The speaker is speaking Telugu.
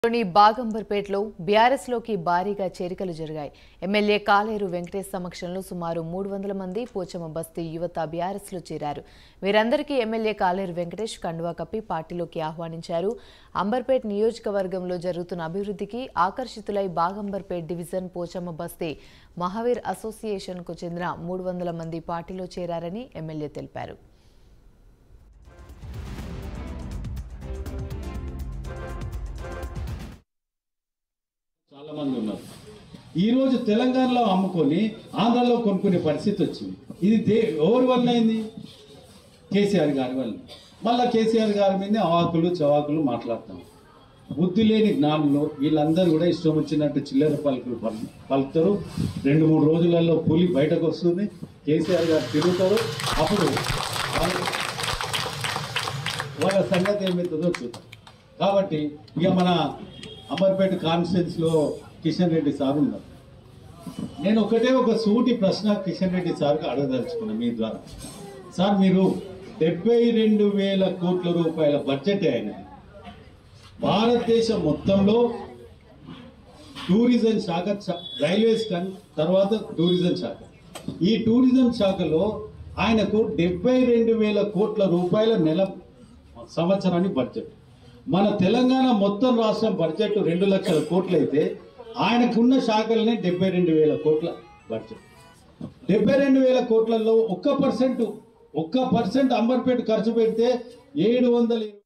లోని బాగంబర్పేటలో బీఆర్ఎస్ లోకి భారీగా చేరికలు జరిగాయి ఎమ్మెల్యే కాలేరు వెంకటేష్ సమక్షంలో సుమారు మూడు వందల మంది పోచమ్మ బస్తీ యువత బీఆర్ఎస్ లో చేరారు వీరందరికీ ఎమ్మెల్యే కాలేరు వెంకటేష్ కండువా కప్పి పార్టీలోకి ఆహ్వానించారు అంబర్పేట్ నియోజకవర్గంలో జరుగుతున్న అభివృద్ధికి ఆకర్షితులై బాగంబర్పేట్ డివిజన్ పోచమ్మ బస్తీ మహావీర్ అసోసియేషన్కు చెందిన మూడు వందల మంది పార్టీలో చేరారని ఎమ్మెల్యే తెలిపారు చాలా మంది ఉన్నారు ఈ రోజు తెలంగాణలో అమ్ముకొని ఆంధ్రాలో కొనుక్కునే పరిస్థితి వచ్చింది ఇది దే ఎవరి వల్ల అయింది కేసీఆర్ గారి వల్ల మళ్ళా కేసీఆర్ గారి మీద అవాకులు చవాకులు మాట్లాడతాం బుద్ధి లేని జ్ఞానంలో వీళ్ళందరూ కూడా ఇష్టం వచ్చినట్టు చిల్లర పలుకులు పలు- పలుకుతారు రెండు మూడు రోజులలో పులి బయటకు వస్తుంది కేసీఆర్ గారు తిరుగుతారు అప్పుడు వాళ్ళు- వాళ్ళ సంగతి ఏమవుతుందో చూద్దాం కాబట్టి ఇక మన అమర్పేట కాన్స్టిట్యున్సీలో కిషన్ రెడ్డి సార్ ఉన్నారు నేను ఒకటే ఒక సూటి ప్రశ్న కిషన్ రెడ్డి సార్కి అడగదలుచుకున్నా మీ ద్వారా సార్ మీరు డెబ్బై రెండు వేల కోట్ల రూపాయల బడ్జెట్ అయినది భారతదేశం మొత్తంలో టూరిజం శాఖ చ- రైల్వేస్ కన్ తర్వాత టూరిజం శాఖ ఈ టూరిజం శాఖలో ఆయనకు డెబ్బై రెండు వేల కోట్ల రూపాయల నెల సంవత్సరానికి బడ్జెట్ మన తెలంగాణ మొత్తం రాష్ట్రం బడ్జెట్ రెండు లక్షల కోట్లు అయితే ఆయనకున్న శాఖలనే డెబ్బై రెండు వేల కోట్ల బడ్జెట్ డెబ్బై రెండు వేల కోట్లలో ఒక్క పర్సెంట్ ఒక్క పర్సెంట్ అంబర్పేట ఖర్చు పెడితే ఏడు వందల